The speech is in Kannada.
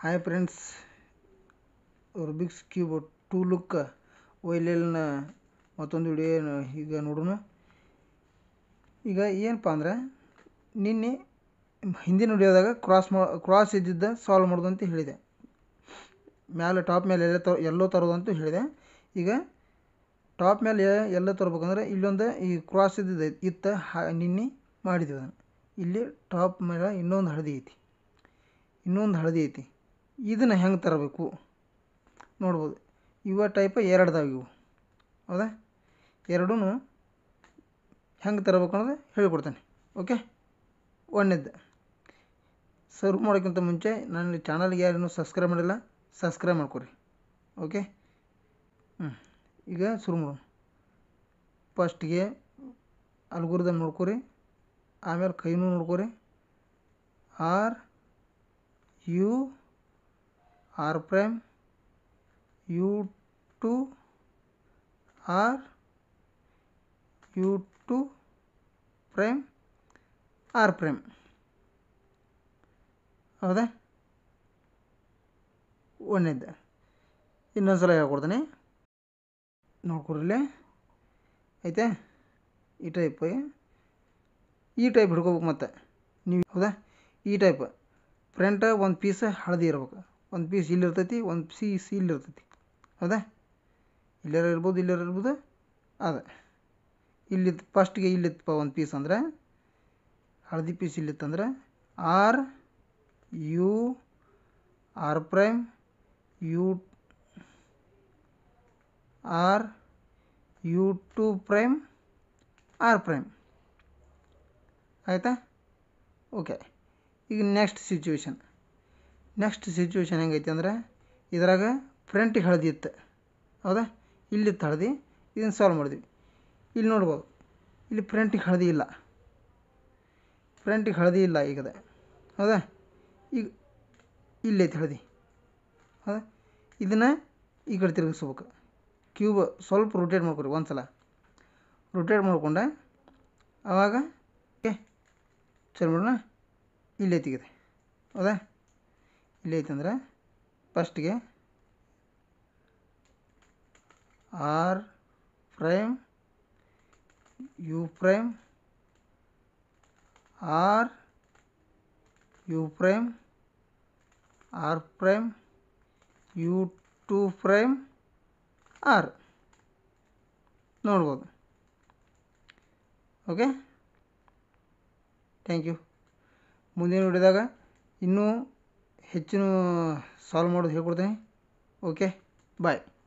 hi friends Rubik's cube two look ಒಯ್ಲೆಲ್ನ ಮತ್ತೊಂದು ವಿಡಿಯೋ ಈಗ ನೋಡೋಣ ಈಗ ಏನಪ್ಪ ಅಂದ್ರೆ ನಿನ್ನೆ ಹಿಂದಿನ ವಿಡಿಯೋದಾಗ ಕ್ರಾಸ್ ಮಾ ಕ್ರಾಸ್ ಇದ್ದಿದ್ದ ಸಾಲ್ವ್ ಮಾಡೋದು ಅಂತ ಹೇಳಿದೆ ಮ್ಯಾಲೆ ಟಾಪ್ ಮೇಲೆ ಎಲ್ಲ ತ ಎಲ್ಲೋ ತರೋದು ಅಂತ ಹೇಳಿದೆ ಈಗ ಟಾಪ್ ಮೇಲೆ ಎಲ್ಲ ತರ್ಬೇಕಂದ್ರೆ ಇಲ್ಲೊಂದು ಈ ಕ್ರಾಸ್ ಇದ್ದಿದ್ದು ಇತ್ತ ಹ ನಿನ್ನೆ ಮಾಡಿದ್ವಿ ಅದನ್ನು ಇಲ್ಲಿ ಟಾಪ್ ಮೇಲೆ ಇನ್ನೊಂದು ಹಳದಿ ಐತಿ ಇನ್ನೊಂದು ಹಳದಿ ಐತಿ ಇದನ್ನು ಹೆಂಗೆ ತರಬೇಕು ನೋಡ್ಬೋದು ಇವ ಟೈಪ್ ಎರಡ್ದಾವ ಇವು ಹೌದಾ ಎರಡೂ ಹೆಂಗೆ ತರಬೇಕು ಅನ್ನೋದು ಹೇಳಿಕೊಡ್ತೇನೆ ಓಕೆ ಒಂದನೇದ್ದು ಸರ್ವ್ ಮಾಡೋಕ್ಕಿಂತ ಮುಂಚೆ ನನ್ನ ಚಾನಲ್ಗೆ ಯಾರು ಸಬ್ಸ್ಕ್ರೈಬ್ ಮಾಡಿಲ್ಲ ಸಬ್ಸ್ಕ್ರೈಬ್ ಮಾಡ್ಕೊರಿ ಓಕೆ ಹ್ಞೂ ಈಗ ಶುರು ಮಾಡೋಣ ಫಸ್ಟ್ಗೆ ಅಲ್ಗುರ್ದಮ್ ನೋಡ್ಕೊರಿ ಆಮೇಲೆ ಕೈನೂ ನೋಡ್ಕೊರಿ R U R prime U two R U two prime R prime ಹೌದಾ ಒಂದನೇದ್ದು ಇನ್ನೊಂದು ಸಲ ಹೇಳ್ಕೊಡ್ತೀನಿ ನೋಡ್ಕೊಡ್ರಲ್ಲೇ ಐತೆ ಈ ಟೈಪ್ ಈ ಟೈಪ್ ಹಿಡ್ಕೋಬೇಕು ಮತ್ತೆ ನೀವು ಹೌದಾ ಈ ಟೈಪ್ ಫ್ರಂಟ್ ಒಂದು ಪೀಸ್ ಹಳದಿ ಇರ್ಬೇಕು ಒಂದು ಪೀಸ್ ಇಲ್ಲಿ ಇರ್ತೈತಿ ಒಂದು ಪೀಸ್ ಇಲ್ಲಿ ಇರ್ತೈತಿ ಹೌದಾ ಇಲ್ಲಾರ ಇರ್ಬೋದು ಇಲ್ಲಾರ ಇರ್ಬೋದು ಅದ ಇಲ್ಲಿತ್ತು ಫಸ್ಟ್ಗೆ ಇಲ್ಲಿತ್ತಪ್ಪ ಒಂದು ಪೀಸ್ ಅಂದ್ರೆ ಹಳದಿ ಪೀಸ್ ಇಲ್ಲಿತ್ತಂದ್ರೆ R U R prime U R U two prime R prime ಆಯಿತಾ ಓಕೆ ಈಗ ನೆಕ್ಸ್ಟ್ ಸಿಚುವೇಶನ್ ನೆಕ್ಸ್ಟ್ ಸಿಚುವೇಶನ್ ಹೆಂಗೈತಿ ಅಂದ್ರೆ ಇದ್ರಾಗ ಫ್ರಂಟಿಗೆ ಹಳದಿ ಇತ್ತು ಹೌದಾ ಇಲ್ಲಿತ್ತು ಹಳದಿ ಇದನ್ನು ಸಾಲ್ವ್ ಮಾಡಿದ್ವಿ ಇಲ್ಲಿ ನೋಡ್ಬೋದು ಇಲ್ಲಿ ಫ್ರಂಟಿಗೆ ಹಳದಿ ಇಲ್ಲ ಫ್ರಂಟಿಗೆ ಹಳದಿ ಇಲ್ಲ ಈಗದ ಹೌದಾ ಈಗ ಇಲ್ಲೈತಿ ಹಳದಿ ಹೌದಾ ಇದನ್ನು ಈ ಕಡೆ ತಿರುಗಿಸ್ಬೇಕು ಕ್ಯೂಬ್ ಸ್ವಲ್ಪ ರೊಟೇಟ್ ಮಾಡ್ಕೊರಿ ಒಂದು ಸಲ ರೊಟೇಟ್ ಮಾಡ್ಕೊಂಡೆ ಆವಾಗ ಓಕೆ ಚಲೋ ಮಾಡೋಣ ಇಲ್ಲೇ ತೆಗಿದೆ ಹೌದಾ ಇಲ್ಲೇ ಐತಂದ್ರೆ ಫಸ್ಟ್ಗೆ R prime U prime R U prime R prime U two prime R ನೋಡ್ಬೋದು ಓಕೆ ಥ್ಯಾಂಕ್ ಯು ಮುಂದಿನ ವಿಡಿಯೋದಾಗ ಇನ್ನೂ ಹೆಚ್ಚಿನ ಸಾಲ್ವ್ ಮಾಡೋದು ಹೇಳ್ಕೊಡ್ತೀನಿ ಓಕೆ ಬಾಯ್